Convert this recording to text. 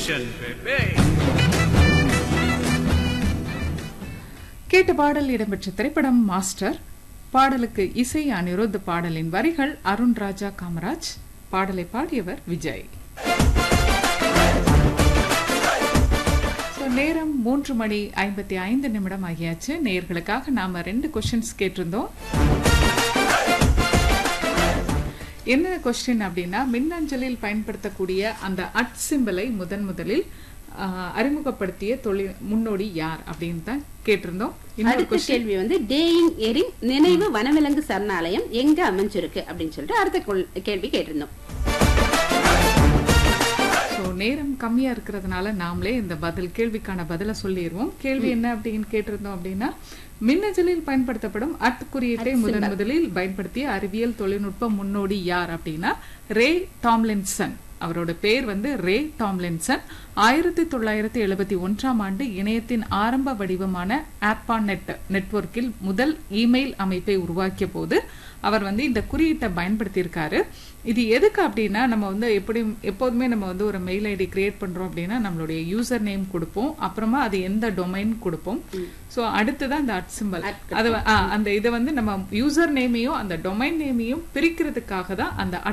Revolution, baby. கேட்ட பாடல் இடம்பெற்ற திரைப்படம் மாஸ்டர் பாடலுக்கு இசை அனிருத் பாடலின் வரிகள் அருண் ராஜா காமராஜ் பாடலை பாடியவர் விஜய் So, நேரம் மூன்று மணி ஐம்பத்தி ஐந்து நிமிடம் ஆகியாச்சு நேர்களுக்காக நாம ரெண்டு கொஸ்டின்ஸ் கேட்டிருந்தோம் என்ன கொஸ்டின் அப்படின்னா மின்னஞ்சலில் பயன்படுத்தக்கூடிய அந்த அட் சிம்பலை முதன் முதலில் ஆஹ், அறிமுகப்படுத்திய தொழில் முன்னோடி யார் அப்படின்னு தான் கேட்டிருந்தோம் இன்னொரு அடுத்த கொஸ்டின் கேள்வி வந்து டேயிங் எரிங் நினைவு வனவிலங்கு சரணாலயம் எங்க அமைஞ்சிருக்கு அப்படின்னு சொல்லிட்டு அடுத்த கொள்- கேள்வி கேட்டிருந்தோம் ஸோ நேரம் கம்மியா இருக்கிறதுனால நாமளே இந்த பதில் கேள்விக்கான பதில சொல்லிடுவோம் கேள்வி என்ன அப்படின்னு கேட்டிருந்தோம் அப்படின்னா மின்னஞ்சலில் பயன்படுத்தப்படும் அட் குறியீட்டை முதன் முதலில் பயன்படுத்திய அறிவியல் தொழில்நுட்ப முன்னோடி யார் அப்படின்னா ரே டாம்லின்சன் அவரோட பேர் வந்து ரே டாம்லின்சன் ஆயிரத்தி தொள்ளாயிரத்தி எழுபத்தி ஒன்றாம் ஆண்டு இணையத்தின் ஆரம்ப வடிவமான ஆப்பாநெட் நெட்வொர்க்கில் முதல் இமெயில் அமைப்பை உருவாக்கிய போது அவர் வந்து இந்த குறியீட்டை பயன்படுத்தியிருக்காரு இது எதுக்கு அப்படின்னா நம்ம வந்து எப்படி எப்போதுமே நம்ம வந்து ஒரு மெயில் ஐடி கிரியேட் பண்றோம் அப்படின்னா நம்மளுடைய யூசர் நேம் கொடுப்போம் அப்புறமா அது எந்த டொமைன் கொடுப்போம் ஸோ அடுத்ததான் அந்த அட் சிம்பல் அது வ- ஆ, அந்த இதை வந்து நம்ம யூசர் நேமையும் அந்த டொமைன் நேமையும் பிரிக்கிறதுக்காக தான் அந்த